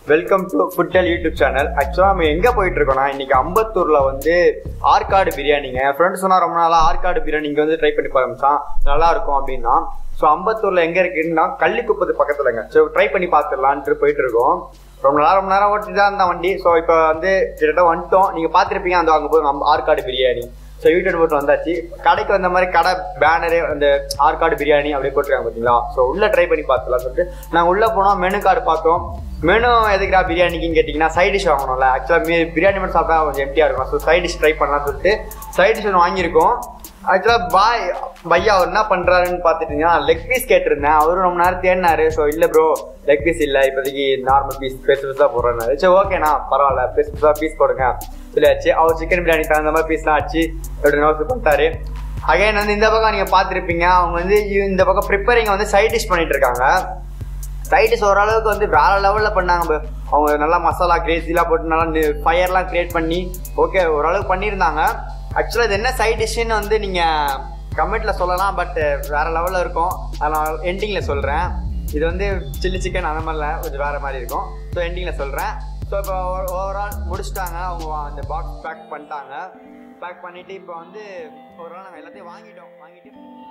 Welcome to ஃபுட்டல் YouTube channel ஆக்சுவலாக நம்ம எங்கே போயிட்டு இருக்கோம்னா இன்னைக்கு அம்பத்தூரில் வந்து ஆற்காடு பிரியாணிங்க என் ஃப்ரெண்ட் சொன்னா ரொம்ப நாளாக ஆற்காடு பிரியாணி இங்கே வந்து ட்ரை பண்ணி பார்க்கலாம் நல்லா இருக்கும் அப்படின்னா ஸோ அம்பத்தூரில் எங்கே இருக்குன்னா கள்ளிக்குப்பத்து பக்கத்துலங்க ஸோ ட்ரை பண்ணி பார்த்துடலான்ட்டு போயிட்டு இருக்கோம் ரொம்ப நேரம் ரொம்ப நேரம் ஓட்டிட்டு தான் இருந்தா வண்டி ஸோ இப்போ வந்து கிட்டத்தட்ட வந்துட்டோம் நீங்கள் பார்த்துருப்பீங்க அந்த அங்கே போய் நம்ம ஆற்காடு பிரியாணி ஸோ யூடியூப் போட்டு வந்தாச்சு கடைக்கு வந்த மாதிரி கடை பேனரு அந்த ஆற்காடு பிரியாணி அப்படியே போட்டிருக்காங்க பார்த்தீங்களா ஸோ உள்ள ட்ரை பண்ணி பார்த்துலாம் சொல்லிட்டு நாங்கள் உள்ளே போனோம் மெனு கார்டு பார்த்தோம் மெனு எதுக்குடா பிரியாணிக்குன்னு கேட்டிங்கன்னா சைட் டிஷ் வாங்கணும்ல ஆக்சுவலாக பிரியாணி மட்டும் சாப்பிட்டா கொஞ்சம் எம்டியாக இருக்கும் ஸோ சைட் டிஷ் ட்ரை பண்ணலாம்னு சொல்லிட்டு சைட் டிஷ் ஒன்று வாங்கியிருக்கோம் ஆக்சுவலாக பாய் பையா அவர் என்ன பண்ணுறாருன்னு பார்த்துட்டீங்கன்னா லெக் பீஸ் கேட்டிருந்தேன் அவரும் ரொம்ப நேரம் தேடினாரு ஸோ இல்லை ப்ரோ லெக் பீஸ் இல்லை இப்போதைக்கு நார்மல் பீஸ் பீஸ் பீஸாக போடுறேன்னாரு சரி ஓகேண்ணா பரவாயில்ல பீஸ் பீஸாக பீஸ் போடுங்க சொல்லியாச்சு அவர் சிக்கன் பிரியாணி தகுந்த மாதிரி பீஸ்லாம் ஆச்சு எப்படி நோஸ் பண்ணிட்டாரு அகைன் வந்து இந்த பக்கம் நீங்கள் பார்த்துருப்பீங்க அவங்க வந்து இந்த பக்கம் ப்ரிப்பேரிங் வந்து சைட் டிஷ் பண்ணிட்டு இருக்காங்க சைட் டிஷ் ஓரளவுக்கு வந்து வேற லெவலில் பண்ணாங்க bro. அவங்க நல்லா மசாலா கிரேசிலாம் போட்டு நல்லா ஃபயர்லாம் கிரியேட் பண்ணி ஓகே ஓரளவுக்கு பண்ணியிருந்தாங்க ஆக்சுவலாக இது என்ன சைட் டிஷ்ஷுன்னு வந்து நீங்கள் கமெண்ட்டில் சொல்லலாம் பட் வேற லெவலில் இருக்கும் அதை நான் எண்டிங்கில் சொல்கிறேன் இது வந்து சில்லி சிக்கன் அந்த மாதிரிலாம் கொஞ்சம் வேறு மாதிரி இருக்கும் ஸோ எண்டிங்கில் சொல்கிறேன் ஸோ இப்போ ஓவரால் முடிச்சிட்டாங்க அவங்க அந்த பாக்ஸ் பேக் பண்ணிட்டாங்க பேக் பண்ணிவிட்டு இப்போ வந்து ஓவரால் நாங்கள் எல்லாத்தையும் வாங்கிட்டோம் வாங்கிட்டு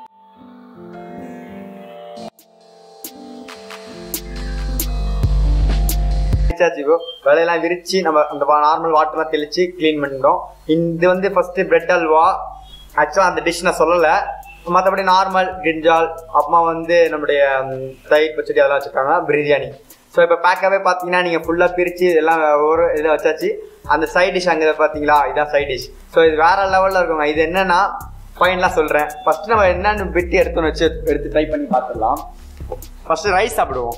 விரிச்சாச்சு இப்போ வேலையெல்லாம் விரிச்சு நம்ம அந்த நார்மல் வாட்டர்லாம் தெளிச்சு க்ளீன் பண்ணிட்டோம் இது வந்து ஃபர்ஸ்ட் பிரெட் அல்வா ஆக்சுவலாக அந்த டிஷ் நான் சொல்லலை மற்றபடி நார்மல் கிரிஞ்சால் அப்புறமா வந்து நம்முடைய ம், தயிர் பச்சடி அதெல்லாம் வச்சுருக்காங்க பிரியாணி ஸோ இப்போ பேக்காகவே பார்த்தீங்கன்னா நீங்கள் ஃபுல்லாக பிரித்து எல்லாம் ஒரு இதை வச்சாச்சு அந்த சைட் டிஷ் அங்கே பார்த்தீங்களா இதான் சைட் டிஷ் ஸோ இது வேற லெவலில் இருக்குங்க இது என்னன்னா ஃபைனலாக சொல்கிறேன் ஃபர்ஸ்ட் நம்ம என்னென்னு பிட்டு எடுத்துன்னு வச்சு எடுத்து ட்ரை பண்ணி பார்த்துடலாம் ஃபர்ஸ்ட் ரைஸ் சாப்பிடுவோம்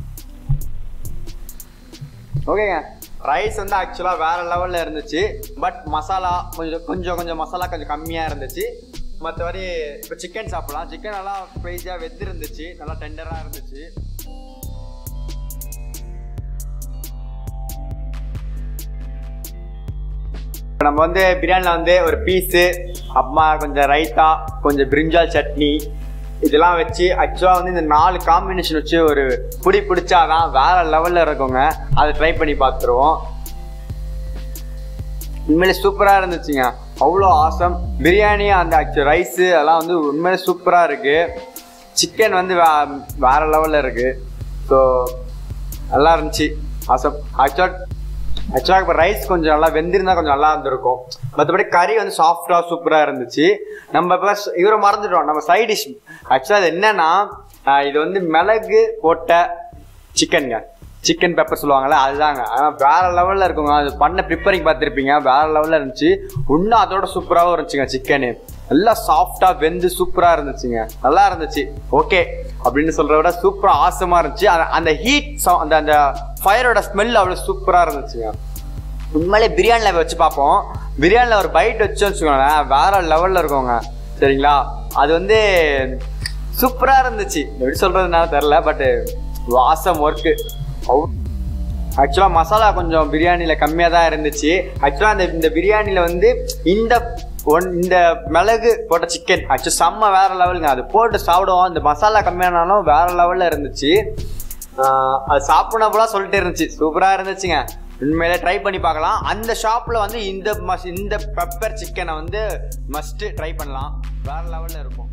ஓகேங்க ரைஸ் வந்து ஆக்சுவலாக வேற லெவலில் இருந்துச்சு பட் மசாலா கொஞ்சம் கொஞ்சம் கொஞ்சம் மசாலா கொஞ்சம் கம்மியாக இருந்துச்சு மற்றபடி இப்போ சிக்கன் சாப்பிடலாம் சிக்கன் நல்லா ஸ்பைஸியாக வெந்து இருந்துச்சு நல்லா டெண்டராக இருந்துச்சு இப்போ நம்ம வந்து பிரியாணியில் வந்து ஒரு பீஸு அப்புறமா கொஞ்சம் ரைத்தா கொஞ்சம் பிரிஞ்சால் சட்னி இதெல்லாம் வச்சு ஆக்சுவலாக வந்து இந்த நாலு காம்பினேஷன் வச்சு ஒரு புடி பிடிச்சாதான் வேற லெவலில் இருக்குங்க அதை ட்ரை பண்ணி பார்த்துருவோம் உண்மையிலே சூப்பராக இருந்துச்சுங்க அவ்வளோ ஆசம் பிரியாணி அந்த ஆக்சுவல் ரைஸு அதெல்லாம் வந்து உண்மையிலே சூப்பராக இருக்குது சிக்கன் வந்து வே வேற லெவலில் இருக்குது ஸோ நல்லா இருந்துச்சு ஆசம் ஆக்சுவலாக ஆக்சுவலாக இப்போ ரைஸ் கொஞ்சம் நல்லா வெந்திருந்தா கொஞ்சம் நல்லா இருந்திருக்கும் மற்றபடி கறி வந்து சாஃப்டாக சூப்பராக இருந்துச்சு நம்ம இப்போ இவரை மறந்துட்டோம் நம்ம சைட் டிஷ் ஆக்சுவலாக அது என்னன்னா ஆஹ் இது வந்து மிளகு போட்ட சிக்கனுங்க சிக்கன் பெப்பர் சொல்லுவாங்கல்ல அதுதாங்க ஆனால் வேற லெவலில் இருக்குங்க அது பண்ண ப்ரிப்பரிங் பார்த்துருப்பீங்க வேற லெவலில் இருந்துச்சு இன்னும் அதோட சூப்பராகவும் இருந்துச்சுங்க சிக்கனு நல்லா சாஃப்டாக வெந்து சூப்பராக இருந்துச்சுங்க நல்லா இருந்துச்சு ஓகே அப்படின்னு சொல்கிறத விட சூப்பராக ஆசமாக இருந்துச்சு அந்த அந்த ஹீட் அந்த அந்த ஃபயரோட ஸ்மெல் அவ்வளோ சூப்பராக இருந்துச்சுங்க உண்மையிலே பிரியாணியில் வச்சு பார்ப்போம் பிரியாணியில் ஒரு பைட் வச்சு வச்சுக்கோங்களேன் வேற லெவலில் இருக்குங்க சரிங்களா அது வந்து சூப்பராக இருந்துச்சு எப்படி சொல்கிறதுனால தெரில பட்டு வாசம் ஒர்க்கு ஆக்சுவலாக மசாலா கொஞ்சம் பிரியாணியில் கம்மியாக தான் இருந்துச்சு ஆக்சுவலாக இந்த இந்த பிரியாணியில் வந்து இந்த ஒன் இந்த மிளகு போட்ட சிக்கன் ஆக்சுவலி செம்ம வேற லெவலுங்க அது போட்டு சாப்பிடுவோம் இந்த மசாலா கம்மியானாலும் வேற லெவலில் இருந்துச்சு ஆஹ் அது சாப்பிடப்போலாம் சொல்லிட்டு இருந்துச்சு சூப்பராக இருந்துச்சுங்க உண்மையிலே ட்ரை பண்ணி பார்க்கலாம் அந்த ஷாப்பில் வந்து இந்த மஸ் இந்த பெப்பர் சிக்கனை வந்து மஸ்ட்டு ட்ரை பண்ணலாம் வேற லெவலில் இருக்கும்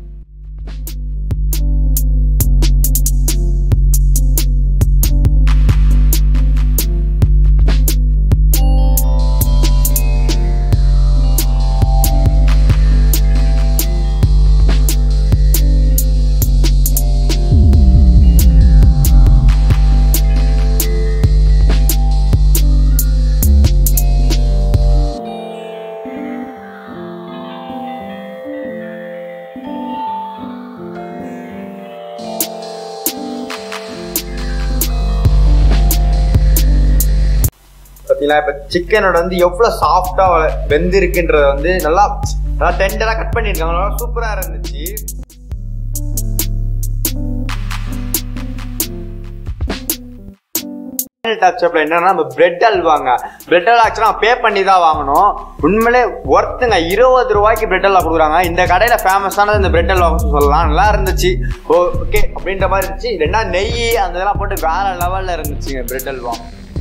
பார்த்தீங்களா இப்போ சிக்கனோட வந்து எவ்வளோ சாஃப்டாக வெந்திருக்குன்றத வந்து நல்லா நல்லா டெண்டராக கட் பண்ணியிருக்காங்க நல்லா சூப்பராக இருந்துச்சு டச் அப்ல என்னன்னா நம்ம பிரெட் அல்வாங்க பிரெட் அல்வா ஆக்சுவலாக பே பண்ணி தான் வாங்கணும் உண்மையிலே ஒர்த்துங்க இருபது ரூபாய்க்கு பிரெட் அல்வா கொடுக்குறாங்க இந்த கடையில ஃபேமஸானது இந்த பிரெட் அல்வா சொல்லலாம் நல்லா இருந்துச்சு ஓகே அப்படின்ற மாதிரி இருந்துச்சு இல்லைன்னா நெய் அந்த இதெல்லாம் போட்டு வேற லெவல்ல இருந்துச்சுங்க பிரெட் அல்வா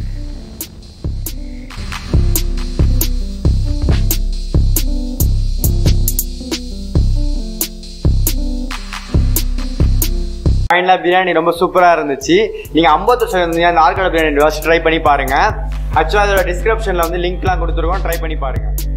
ஃபைனலாக பிரியாணி ரொம்ப சூப்பராக இருந்துச்சு நீங்கள் ஐம்பத்தொரு இருந்தீங்க அந்த ஆர்காடு பிரியாணி ட்ரை பண்ணி பாருங்க ஆக்சுவலாக அதோட டிஸ்கிரிப்ஷனில் வந்து லிங்க்லாம் கொடுத்துருக்கோம் ட்ரை பண்ணி பாருங்க